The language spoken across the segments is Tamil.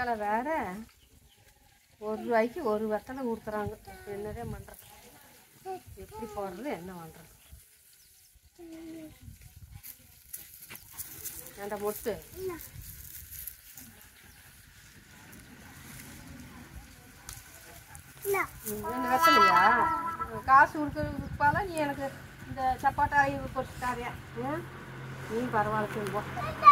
வெத்தலை வேற ஒரு ரூபாய்க்கு ஒரு வெத்தலை கொடுக்குறாங்க என்னதே பண்ணுறது எப்படி போடுறது என்ன பண்ணுறது ஏன்டா மொட்டு ம், என்ன வெத்தலையா காசு கொடுக்குறதுக்கு நீ எனக்கு இந்த சப்பாட்டாய் பொறிச்சு தாரியா ம்? நீ பரவாயில்ல சொல்லுவோம்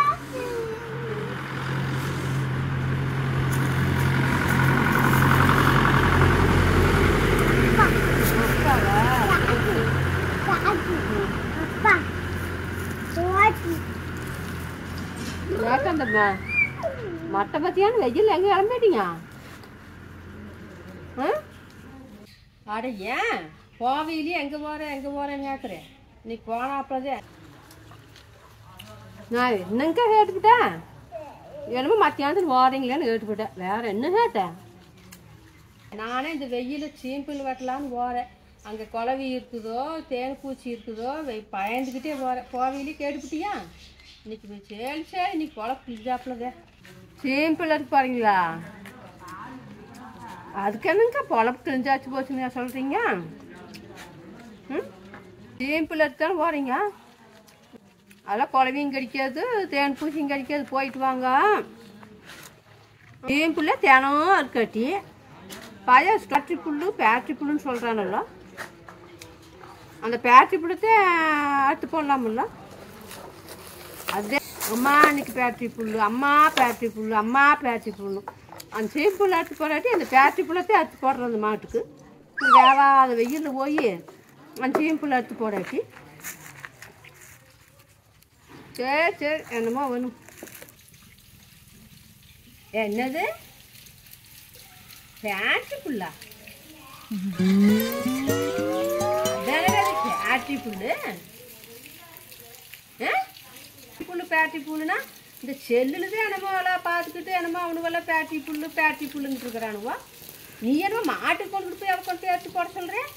ஏக்கா இந்த ம- மட்டை பத்தியான வெயில் எங்க கிளம்பிட்டீங்க ஆ? அட ஏன் கோவிலே எங்க போறேன் எங்க போறேன்னு கேக்குறேன் நீ போனாப்பதே நான் என்னங்க கேட்டுக்கிட்டேன் என்னமோ மத்தியானத்தில் போறீங்களேன்னு கேட்டுக்கிட்டேன் வேற என்ன கேட்டேன் நானே இந்த வெயில் சீம்பிள் வெட்டலான்னு போகிறேன் அங்கே குளவி இருக்குதோ தேன் பூச்சி இருக்குதோ வெ- பயந்துக்கிட்டே போகிறேன் கோவிலே கேட்டுப்பிட்டியா இன்னைக்கு சரி சரி இன்னைக்கு குளம் பிடிச்சாப்புலதே சீம்பிள் எடுத்து போகிறீங்களா அதுக்கு என்னங்க பொழப்பு கிழிஞ்சாச்சு போச்சுங்க சொல்கிறீங்க ம் சீம்பிள் எடுத்தாலும் போகிறீங்க அதெல்லாம் குழவையும் கிடைக்காது தேன் பூச்சியும் கிடைக்காது போயிட்டு வாங்க சீம்பிளே தினம் இருக்காட்டி பழைய பேட்ரி புல்லு பேட்ரி புல்லுன்னு சொல்கிறானல்ல அந்த பேட்ரி புல்லத்தை அடுத்து போடலாமில்ல அதே அம்மா இன்னைக்கு பேட்ரி புல்லு அம்மா பேட்ரி புல்லு அம்மா பேட்ரி புல்லு அந்த சீப்புல் அறுத்து போடாட்டி அந்த பேட்ரி புல்லத்தை அறுத்து போடுறது அந்த மாட்டுக்கு வேவாத வெயிலில் போய் அந்த சீம்புல் அறுத்து போடாட்டி சரி சரி என்னமோ வேணும் என்னது பேட்ரி புல்லா பேட்ரி புல்லு ஆ? புல்லு பேட்ரி புல்லுனா இந்த செல்லுல தான் என்னமோ எல்லாம் பார்த்துக்கிட்டு என்னமோ அவனுவெல்லாம் பேட்ரி புல்லு பேட்ரி புல்லுன்ட்டு இருக்கிறானுவோ நீ என்னமோ மாட்டுக்கு கொண்டு போய் அவ கொண்டு போய் எடுத்து போட சொல்கிறேன்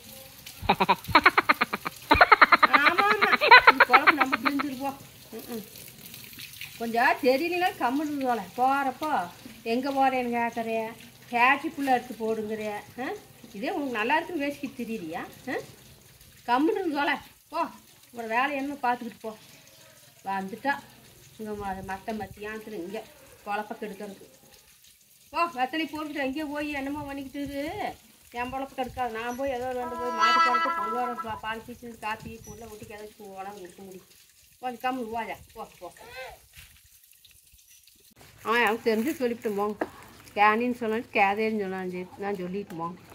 ஆமா ஆமா இந்த குழம்பு நம்ம பிரிஞ்சிருப்போம் ம் கொஞ்சம் தெரியல கம்முன்னு போல போகிறப்போ எங்கே போகிறேன்னு கேட்குறேன் பேட்ரி புல்ல எடுத்து போடுங்கிறிய ஆ இதே உனக்கு நல்லா இருக்குன்னு வேசிக்கிட்டு தெரியலையா ஆ கம்முன்னு போல போ ஒரு வேலை என்ன பார்த்துக்கிட்டு போ வந்துட்டா இங்கே மற்ற மத்தியானத்தில் இங்கே குழப்ப கெடுக்கிறதுக்கு ஓ வெத்தலை போட்டுட்டு எங்கேயோ போய் என்னமோ பண்ணிக்கிட்டு இரு. என் பொழப்பு கெடுக்காது நான் போய் ஏதோ ரெண்டு போய் மாட்டு குழம்பு பொங்கல் பால் பீச்சு காப்பி பொருளை ஊட்டி ஏதாச்சும் உடம்பு கொடுக்க முடியும் கொஞ்சம் கம்மி போயா போ போ ஆ எனக்கு தெரிஞ்சு சொல்லிவிட்டு போங்க கேனின்னு சொன்னாலும் கேதேன்னு சொன்னாலும் சரி நான் சொல்லிட்டு போங்க